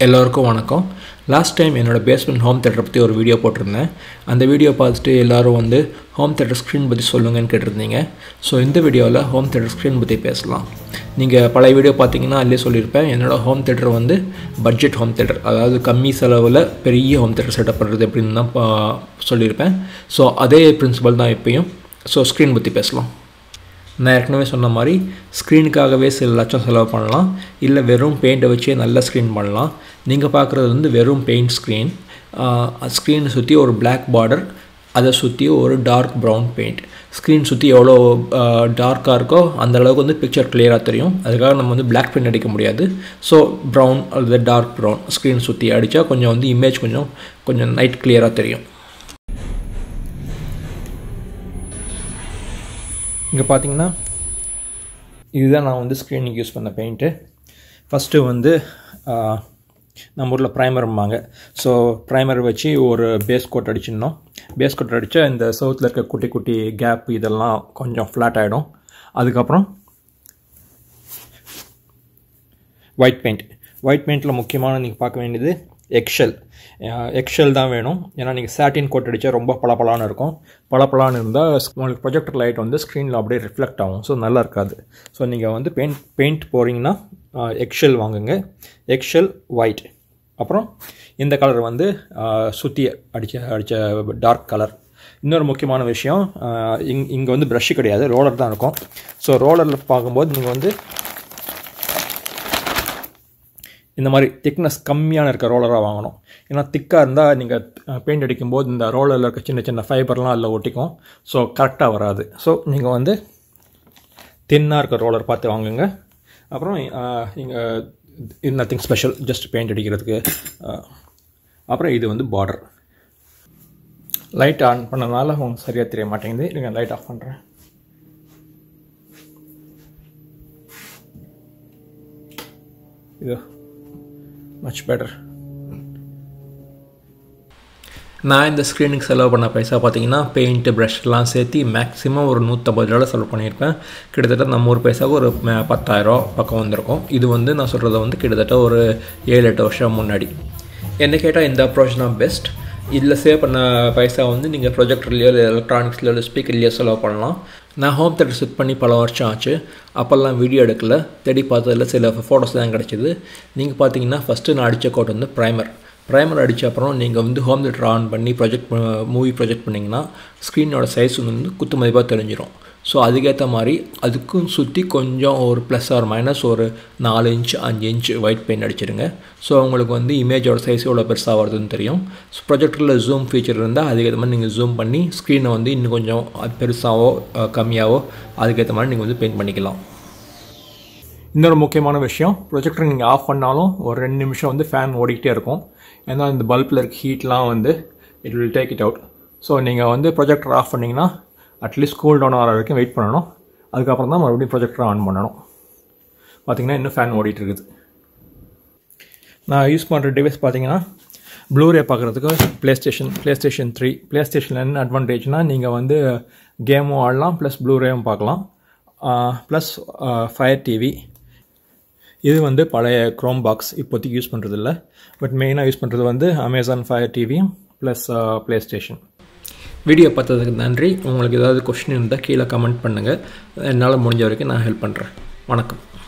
எல்லோருக்கும் வணக்கம் last time என்னோடய பேஸ்மெண்ட் ஹோம் தேட்டரை பற்றி ஒரு வீடியோ போட்டிருந்தேன் அந்த வீடியோ பார்த்துட்டு எல்லோரும் வந்து ஹோம் தேட்டர் ஸ்க்ரீன் பற்றி சொல்லுங்கன்னு கேட்டிருந்தீங்க ஸோ இந்த வீடியோவில் ஹோம் தேட்டர் ஸ்க்ரீன் பற்றி பேசலாம் நீங்கள் பழைய வீடியோ பார்த்தீங்கன்னா அதிலே சொல்லியிருப்பேன் என்னோடய ஹோம் தேட்டர் வந்து பட்ஜெட் ஹோம் தேட்டர் அதாவது கம்மி செலவில் பெரிய ஹோம் தேட்டர் செட்டப் பண்ணுறது எப்படின்னு தான் பா- சொல்லியிருப்பேன் ஸோ அதே பிரின்சிபல் தான் இப்பயும் ஸோ ஸ்க்ரீன் பற்றி பேசலாம் நான் ஏற்கனவே சொன்ன மாதிரி ஸ்க்ரீனுக்காகவே சில லட்சம் செலவு பண்ணலாம் இல்லை வெறும் பெயிண்ட்டை வச்சே நல்ல ஸ்க்ரீன் பண்ணலாம் நீங்கள் பார்க்குறது வந்து வெறும் பெயிண்ட் ஸ்க்ரீன் ஸ்க்ரீனை சுற்றி ஒரு Black பார்டர் அதை சுற்றி ஒரு டார்க் ப்ரௌன் பெயிண்ட் ஸ்க்ரீன் சுற்றி எவ்வளோ டார்க்காக இருக்கோ அந்த அளவுக்கு வந்து பிக்சர் கிளியராக தெரியும் அதுக்காக நம்ம வந்து Black பெயிண்ட் அடிக்க முடியாது ஸோ ப்ரௌன் அல்லது டார்க் ப்ரௌன் ஸ்க்ரீன் சுற்றி அடித்தா கொஞ்சம் வந்து இமேஜ் கொஞ்சம் கொஞ்சம் நைட் கிளியராக தெரியும் இங்கே பார்த்தீங்கன்னா இதுதான் நான் வந்து ஸ்க்ரீனுக்கு யூஸ் பண்ண பெயிண்ட்டு ஃபஸ்ட்டு வந்து ஆஹ், நம்ம ஊரில் ப்ரைமர்ம்பாங்க ஸோ ப்ரைமர் வச்சு ஒரு பேஸ் கோட் அடிச்சிடணும் பேஸ் கோட் அடித்தா இந்த சவுத்தில் இருக்க குட்டி குட்டி கேப் இதெல்லாம் கொஞ்சம் ஃப்ளாட் ஆகிடும் அதுக்கப்புறம் ஒயிட் பெயிண்ட் ஒயிட் பெயிண்டில் முக்கியமான நீங்கள் பார்க்க வேண்டியது எக்ஷெல் எக்ஷெல் தான் வேணும் ஏன்னா நீங்கள் சாட்டின் கோட் அடித்தா ரொம்ப பளபளான்னு இருக்கும் பளபளான்னு இருந்தால் உங்களுக்கு ப்ரொஜெக்டர் லைட் வந்து ஸ்க்ரீனில் அப்படியே ரிஃப்ளெக்ட் ஆகும் ஸோ நல்லா இருக்காது ஸோ நீங்கள் வந்து பெயிண்ட் பெயிண்ட் போகிறீங்கன்னா எக்ஷெல் வாங்குங்க எக்ஷெல் ஒயிட் அப்புறம் இந்த கலர் வந்து சுற்றி அடித்த அடித்த டார்க் கலர் இன்னொரு முக்கியமான விஷயம் இங் இங்கே வந்து ப்ரஷ்ஷு கிடையாது ரோலர் தான் இருக்கும் ஸோ ரோலரில் பார்க்கும்போது நீங்கள் வந்து இந்த மாதிரி திக்னஸ் கம்மியான இருக்க ரோலராக வாங்கணும் ஏன்னா திக்காக இருந்தால் நீங்கள் பெயிண்ட் அடிக்கும்போது இந்த ரோலரில் இருக்க சின்ன சின்ன ஃபைபர்லாம் அதில் ஒட்டிக்கும் ஸோ கரெக்டாக வராது ஸோ நீங்கள் வந்து தின்னாக இருக்க ரோலர் பார்த்து வாங்குங்க அப்புறம் நீங்கள் இது நத்திங் ஸ்பெஷல் ஜஸ்ட் பெயிண்ட் அடிக்கிறதுக்கு அஹ், அப்புறம் இது வந்து பார்டர் லைட் ஆன் பண்ணனால உங்களுக்கு சரியாக தெரிய மாட்டேங்குது நீங்கள் லைட் ஆஃப் பண்ணுறேன் இது மச் பெட்டர் நான் இந்த ஸ்க்ரீனுக்கு செலவு பண்ண பைசா பார்த்தீங்கன்னா பெயிண்ட்டு ப்ரஷ்லாம் சேர்த்து மேக்ஸிமம் ஒரு நூற்றம்பது ரூபா செலவு பண்ணியிருப்பேன் கிட்டத்தட்ட நம்ம ஒரு பைசாவுக்கு ஒரு ம- பத்தாயிரம் பக்கம் வந்திருக்கும் இது வந்து நான் சொல்கிறது வந்து கிட்டத்தட்ட ஒரு ஏழு எட்டு வருஷம் முன்னாடி என்ன கேட்டால் இந்த அப்ரோச் தான் பெஸ்ட் இதில் சேவ் பண்ண பைசா வந்து நீங்கள் ப்ரொஜெக்டர்லையோ இல்லை எலக்ட்ரானிக்ஸ்லையோ இல்லை ஸ்பீக்கர்லையோ செலவு பண்ணலாம் நான் ஹோம் தேட்டர் செட் பண்ணி பல வருஷம் ஆச்சு அப்போல்லாம் வீடியோ எடுக்கல தேடி பார்த்ததில் சில ஃபோட்டோஸ் தான் கிடச்சிது நீங்கள் பார்த்தீங்கன்னா ஃபஸ்ட்டு நான் அடித்த கோட் வந்து ப்ரைமர் ப்ரைமர் அடித்த அப்புறம் நீங்கள் வந்து ஹோம் தேட்டர் ஆன் பண்ணி ப்ரொஜெக்ட் மூவி ப்ரொஜெக்ட் பண்ணிங்கன்னா ஸ்க்ரீனோட சைஸ் வந்து குத்து மதிப்பாக தெரிஞ்சிடும் ஸோ அதுக்கேற்ற மாதிரி அதுக்கும் சுற்றி கொஞ்சம் ஒரு ப்ளஸ் ஆர் மைனஸ் ஒரு நாலு இன்ச் அஞ்சு இன்ச் ஒயிட் பெயிண்ட் அடிச்சிடுங்க ஸோ உங்களுக்கு வந்து இமேஜோட சைஸ் எவ்வளோ பெருசாக வருதுன்னு தெரியும் ஸோ ப்ரொஜெக்டரில் ஜூம் ஃபீச்சர் இருந்தால் அதுக்கேற்ற மாதிரி நீங்கள் ஜூம் பண்ணி ஸ்க்ரீனை வந்து இன்னும் கொஞ்சம் அது பெருசாவோ அஹ், கம்மியாவோ அதுக்கேற்ற மாதிரி நீங்கள் வந்து பெயிண்ட் பண்ணிக்கலாம் இன்னொரு முக்கியமான விஷயம் ப்ரொஜெக்டர் நீங்கள் ஆஃப் பண்ணாலும் ஒரு ரெண்டு நிமிஷம் வந்து ஃபேன் ஓடிக்கிட்டே இருக்கும் ஏன்னா இந்த பல்பில் இருக்க ஹீட்லாம் வந்து it will take it out so நீங்கள் வந்து ப்ரொஜெக்டர் ஆஃப் பண்ணிங்கன்னா அட்லீஸ்ட் கூல் டவுன் ஆகிற வரைக்கும் வெயிட் பண்ணணும் அதுக்கப்புறம் தான் மறுபடியும் ப்ரொஜெக்டர் ஆன் பண்ணணும் பார்த்தீங்கன்னா இன்னும் ஃபேன் ஓடிட்டு இருக்குது நான் யூஸ் பண்ணுற டிவைஸ் பார்த்தீங்கன்னா ப்ளூரே பார்க்குறதுக்கு PlayStation PlayStation three ப்ளே ஸ்டேஷனில் என்ன அட்வான்டேஜ்னால் நீங்கள் வந்து கேமும் ஆடலாம் ப்ளஸ் ப்ளூரேவும் பார்க்கலாம் ப்ளஸ் ஃபயர் டிவி இது வந்து பழைய க்ரோம் பாக்ஸ் இப்போதைக்கு யூஸ் பண்ணுறது இல்லை பட் மெயினாக யூஸ் பண்ணுறது வந்து அமேசான் ஃபயர் டிவியும் ப்ளஸ் ப்ளே ஸ்டேஷன் வீடியோ பார்த்ததுக்கு நன்றி உங்களுக்கு ஏதாவது கொஷின் இருந்தால் கீழே கமெண்ட் பண்ணுங்கள் என்னால் முடிஞ்ச வரைக்கும் நான் ஹெல்ப் பண்ணுறேன் வணக்கம்